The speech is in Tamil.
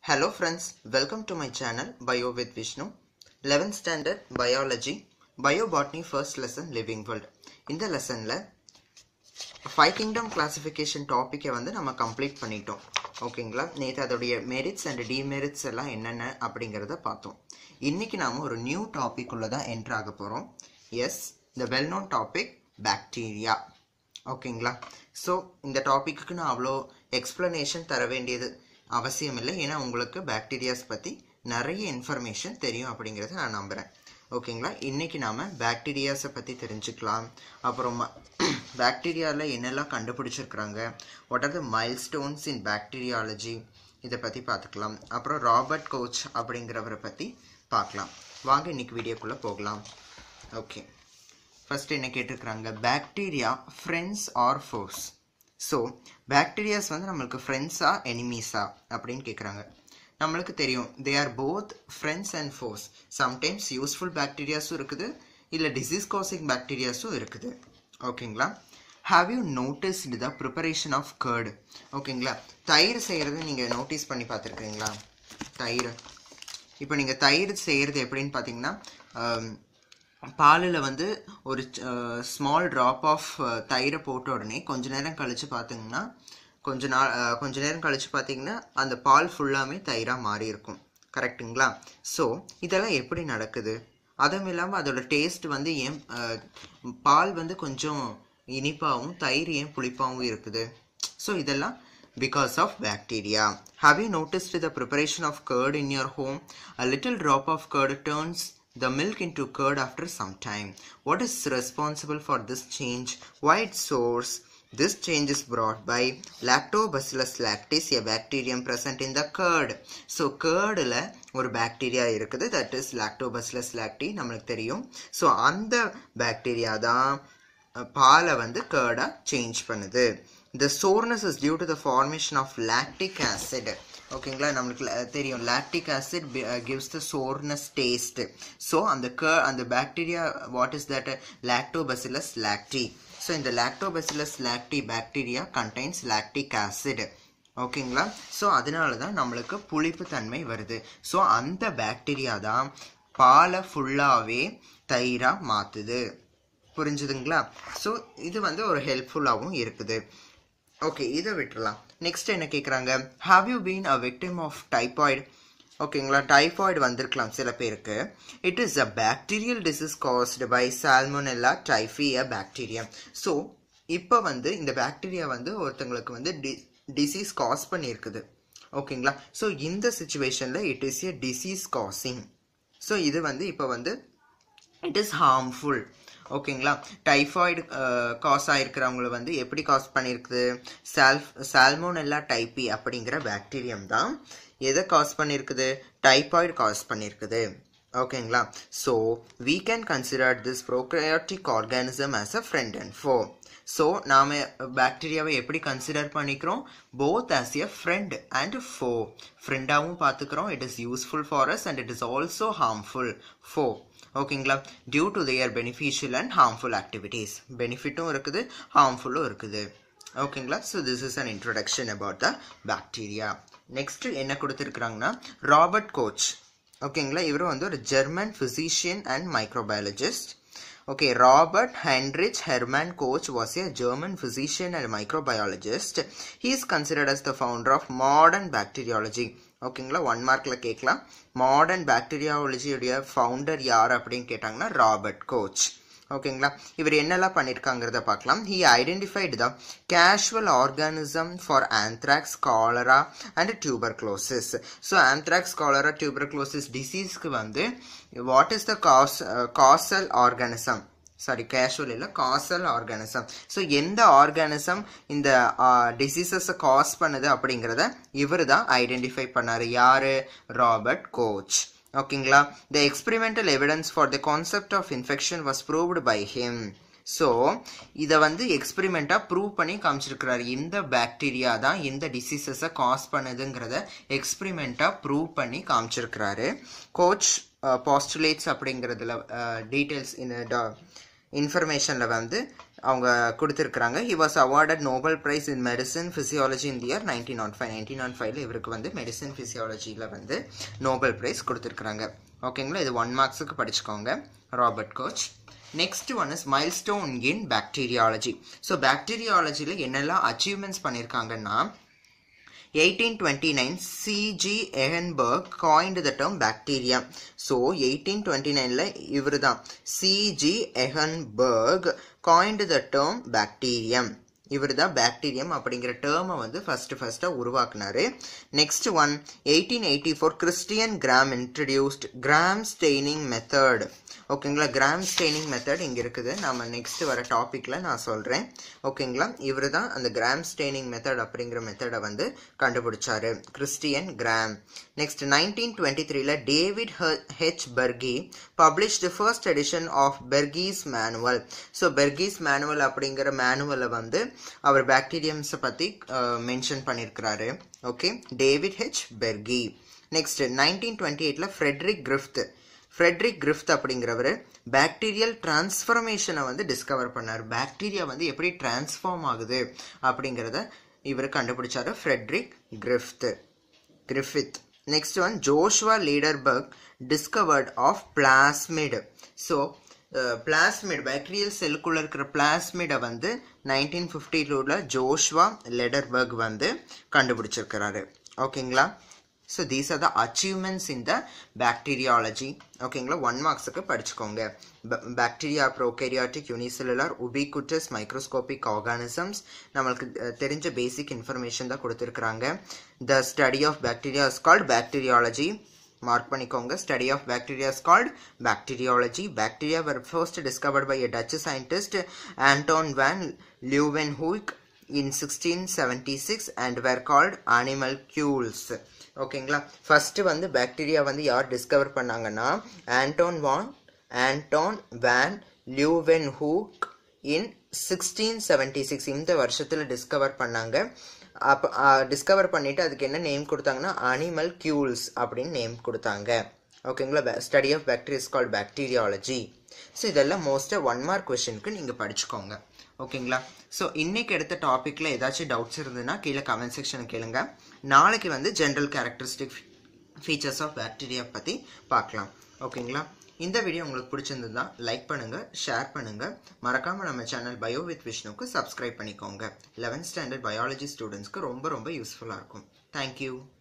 Hello friends, welcome to my channel Bio with Vishnu. 11th standard biology, biobotany first lesson living world. இந்த லெசனில் ஃபைவ் கிங்டம் கிளாசிஃபிகேஷன் டாப்பிக்கை வந்து நம்ம கம்ப்ளீட் பண்ணிட்டோம் ஓகேங்களா நேற்று அதோடைய மெரிட்ஸ் அண்ட் டிமெரிட்ஸ் எல்லாம் என்னென்ன அப்படிங்கிறத பார்த்தோம் இன்னைக்கு நாம் ஒரு நியூ டாபிக் உள்ள தான் என்ட்ரு ஆக போகிறோம் எஸ் இந்த வெல் நோன் டாபிக் பாக்டீரியா ஓகேங்களா ஸோ இந்த டாப்பிக்கு நான் அவ்வளோ எக்ஸ்ப்ளனேஷன் தர வேண்டியது அவசியம் இல்லை ஏன்னா உங்களுக்கு பாக்டீரியாஸ் பற்றி நிறைய இன்ஃபர்மேஷன் தெரியும் அப்படிங்கிறத நான் நம்புகிறேன் ஓகேங்களா இன்றைக்கி நாம் பாக்டீரியாஸை பற்றி தெரிஞ்சுக்கலாம் அப்புறம் பாக்டீரியாவில் என்னெல்லாம் கண்டுபிடிச்சிருக்கிறாங்க what are the milestones in bacteriology இதை பற்றி பார்த்துக்கலாம் அப்புறம் ராபர்ட் கோச் அப்படிங்கிறவரை பற்றி பார்க்கலாம் வாங்க இன்னைக்கு வீடியோக்குள்ளே போகலாம் ஓகே ஃபர்ஸ்ட் என்ன கேட்டிருக்கிறாங்க bacteria friends or foes so bacterias வந்து நம்மளுக்கு ஃப்ரெண்ட்ஸா எனிமீஸா அப்படின்னு கேட்குறாங்க நம்மளுக்கு தெரியும் they are both friends and foes sometimes useful பாக்டீரியாஸும் இருக்குது இல்லை டிசீஸ் காசிங் பாக்டீரியாஸும் இருக்குது ஓகேங்களா have you noticed the preparation of curd ஓகேங்களா தயிர் செய்கிறது நீங்கள் நோட்டீஸ் பண்ணி பார்த்துருக்கீங்களா தயிர் இப்போ நீங்கள் தயிர் செய்கிறது எப்படின்னு பார்த்தீங்கன்னா பாலில் வந்து ஒரு ஸ்மால் ட்ராப் ஆஃப் தயிரை போட்ட உடனே கொஞ்ச நேரம் கழித்து பார்த்தீங்கன்னா கொஞ்ச நாள் கொஞ்ச நேரம் கழித்து பார்த்தீங்கன்னா அந்த பால் ஃபுல்லாமே தயிராக மாறி இருக்கும் கரெக்டுங்களா ஸோ இதெல்லாம் எப்படி நடக்குது அதுவும் இல்லாமல் அதோட டேஸ்ட் வந்து ஏன் பால் வந்து கொஞ்சம் இனிப்பாகவும் தயிர் ஏன் புளிப்பாகவும் இருக்குது ஸோ இதெல்லாம் because of bacteria. Have you noticed the preparation of curd in your home? A little drop of curd turns the milk into curd after some time. What is responsible for this change? Why its source? This change is brought by Lactobacillus lactis, a bacterium present in the curd. So கேர்டில் ஒரு பாக்டீரியா இருக்குது தட் இஸ் லாக்டோபசிலஸ் லாக்டி நம்மளுக்கு தெரியும் ஸோ அந்த பாக்டீரியா தான் பாலை வந்து கேர்டாக சேஞ்ச் பண்ணுது the soreness is due to the formation of lactic acid ஓகேங்களா நம்மளுக்கு தெரியும் lactic acid gives the sourness taste so அந்த க அந்த bacteria what is that lactobacillus lactis so இந்த lactobacillus lactis bacteria contains lactic acid ஓகேங்களா ஸோ அதனால தான் நம்மளுக்கு புளிப்பு தன்மை வருது ஸோ அந்த பாக்டீரியா தான் பாலை ஃபுல்லாகவே தயிராக மாற்றுது புரிஞ்சுதுங்களா ஸோ இது வந்து ஒரு ஹெல்ப்ஃபுல்லாகவும் இருக்குது ஓகே இதை விட்டுறலாம் நெக்ஸ்ட் என்ன கேட்குறாங்க have you been a victim of typhoid ஓகேங்களா டைபாய்டு வந்திருக்கலாம் சில பேருக்கு it is a bacterial disease caused by salmonella typhi a bacteria so இப்போ வந்து இந்த பாக்டீரியா வந்து ஒருத்தங்களுக்கு வந்து டி டிசீஸ் காஸ் பண்ணியிருக்குது ஓகேங்களா ஸோ இந்த சுச்சுவேஷனில் it is a disease causing so இது வந்து இப்போ வந்து இட் இஸ் ஹார்ம்ஃபுல் ஓகேங்களா டைஃபாய்டு காஸ் ஆகிருக்கிறவங்கள வந்து எப்படி காஸ் பண்ணியிருக்குது சால்ஃப் சால்மோனெல்லா டைப்பி அப்படிங்கிற பாக்டீரியம் தான் எதை காஸ் பண்ணியிருக்குது டைபாய்டு காஸ் பண்ணியிருக்குது ஓகேங்களா so we can consider this probiotic organism as a friend and foe so நாம் பாக்டீரியாவை எப்படி கன்சிடர் பண்ணிக்கிறோம் both as a friend and foe ஃப்ரெண்டாகவும் பார்த்துக்கிறோம் it is useful for us and it is also harmful foe ஓகேங்களா due to their beneficial and harmful activities பெனிஃபிட்டும் இருக்குது ஹார்ம்ஃபுல்லும் இருக்குது ஓகேங்களா so this is an introduction about the bacteria next என்ன கொடுத்துருக்குறாங்கன்னா ராபர்ட் கோச் ஓகேங்களா இவர் வந்து ஒரு German physician and microbiologist Okay, Robert Heinrich Hermann Koch was a German physician and microbiologist. He is considered as the founder of modern bacteriology. ஓகேங்களா ஒன் மார்க்கில் கேட்கலாம் மாடர்ன் பாக்டீரியாலஜியுடைய ஃபவுண்டர் யார் அப்படின்னு கேட்டாங்கன்னா ராபர்ட் கோச் ஓகேங்களா இவர் என்னெல்லாம் பண்ணியிருக்காங்கிறத பார்க்கலாம் he identified the casual organism for anthrax cholera and tuberculosis so anthrax cholera tuberculosis டிசீஸ்க்கு வந்து what is the cause causal organism sorry casual இல்லை காசல் ஆர்கானிசம் ஸோ எந்த ஆர்கானிசம் இந்த டிசீசஸை காஸ் பண்ணுது அப்படிங்கிறத இவர் தான் ஐடென்டிஃபை பண்ணார் யார் ராபர்ட் கோச் ஓகேங்களா the experimental evidence for the concept of infection was proved by him so இதை வந்து எக்ஸ்பெரிமெண்ட்டாக ப்ரூவ் பண்ணி காமிச்சிருக்கிறாரு இந்த பாக்டீரியா தான் எந்த டிசீசஸை காஸ் பண்ணுதுங்கிறத எக்ஸ்பெரிமெண்ட்டாக ப்ரூவ் பண்ணி காமிச்சிருக்கிறாரு கோச் பாஸ்டுலேட்ஸ் அப்படிங்கிறதுல டீட்டெயில்ஸ் இன் இன்ஃபர்மேஷனில் வந்து அவங்க கொடுத்துருக்குறாங்க he was awarded Nobel prize in medicine physiology in year nineteen not five nineteen not ஃபைவ்ல இவருக்கு வந்து மெடிசன் ஃபிசியாலஜியில் வந்து நோபல் பிரைஸ் கொடுத்துருக்குறாங்க ஓகேங்களா இது ஒன் மார்க்ஸுக்கு படிச்சுக்கோங்க Robert Koch next one is milestone in bacteriology so பாக்டீரியாலஜியில் என்னெல்லாம் அச்சீவ்மெண்ட்ஸ் பண்ணியிருக்காங்கன்னா 1829 C.G. Ehrenberg coined the term bacteria. So 1829ல இவர் தான் C.G. Ehrenberg coined the term bacterium. இவர் தான் பாக்டீரியம் அப்படிங்கிற டேர்மை வந்து ஃபர்ஸ்ட் ஃபர்ஸ்ட்டாக உருவாக்குனாரு next one eighteen eighty four Christian Gram introduced Gram staining method ஓகேங்களா கிராம் ஸ்டெய்னிங் மெத்தட் இங்கே இருக்குது நம்ம நெக்ஸ்ட் வர டாப்பிக்கில் நான் சொல்கிறேன் ஓகேங்களா இவர் தான் அந்த கிராம் ஸ்டெய்னிங் மெத்தட் அப்படிங்கிற மெத்தடை வந்து கண்டுபிடிச்சாரு Christian Gram next nineteen twenty த்ரீல David H Bergey publish the first edition of Bergey's manual so Bergey's manual அப்படிங்கிற மேனுவலை வந்து அவர் பாக்டீரியம்ஸை பற்றி மென்ஷன் பண்ணியிருக்கிறாரு okay David H Bergey next nineteen twenty எயிட்டில் ஃப்ரெட்ரிக் கிரிஃப்த் ஃப்ரெட்ரிக் கிரிஃப்த் அப்படிங்கிறவர் பாக்டீரியல் டிரான்ஸ்ஃபர்மேஷனை வந்து டிஸ்கவர் பண்ணார் பாக்டீரியா வந்து எப்படி டிரான்ஸ்ஃபார்ம் ஆகுது அப்படிங்கிறத இவர் கண்டுபிடிச்சாரு Frederick Griffith Griffith next one Joshua Lederberg discovered of plasmid so plasmid bacterial செல்லுக்குள்ளே இருக்கிற பிளாஸ்மிடை வந்து நைன்டீன் ஃபிஃப்டி டூவில் ஜோஷ்வா லெடர்பர்க் வந்து கண்டுபிடிச்சிருக்கிறாரு ஓகேங்களா so these are the achievements in the bacteriology ஓகேங்களா ஒன் மார்க்ஸுக்கு படிச்சுக்கோங்க bacteria prokaryotic unicellular ubiquitous microscopic organisms நம்மளுக்கு தெரிஞ்ச பேசிக் இன்ஃபர்மேஷன் தான் கொடுத்துருக்குறாங்க the study of bacteria is called bacteriology mark பண்ணிக்கோங்க study of bacteria is called bacteriology bacteria var first discovered by a Dutch scientist Antonie van Leeuwenhoek in sixteen seventy six and were called animalcules ஓகேங்களா ஃபஸ்ட்டு வந்து பாக்டீரியா வந்து யார் டிஸ்கவர் பண்ணாங்கன்னா Antonie van Antonie van Leeuwenhoek in sixteen seventy six இந்த வருஷத்தில் டிஸ்கவர் பண்ணாங்க அப்போ டிஸ்கவர் பண்ணிவிட்டு அதுக்கு என்ன நேம் கொடுத்தாங்கன்னா அனிமல் கியூல்ஸ் அப்படின்னு நேம் கொடுத்தாங்க ஓகேங்களா study of bacteria called bacteriology so இதெல்லாம் மோஸ்ட்டாக ஒன் மார்க் கொஷனுக்கு நீங்கள் படிச்சுக்கோங்க ஓகேங்களா ஸோ இன்னைக்கு எடுத்த டாப்பிக்கில் ஏதாச்சும் டவுட்ஸ் இருந்ததுன்னா கீழே கமெண்ட் செக்ஷன் கேளுங்க நாளைக்கு வந்து general characteristic features of bacteria பற்றி பார்க்கலாம் ஓகேங்களா இந்த வீடியோ உங்களுக்கு பிடிச்சிருந்ததுன்னா லைக் பண்ணுங்கள் ஷேர் பண்ணுங்கள் மறக்காமல் நம்ம சேனல் பயோ வித் விஷ்ணுக்கு சப்ஸ்கிரைப் பண்ணிக்கோங்க லெவன்த் ஸ்டாண்டர்ட் பயாலஜி ஸ்டூடெண்ட்ஸ்க்கு ரொம்ப ரொம்ப யூஸ்ஃபுல்லாக இருக்கும் தேங்க்யூ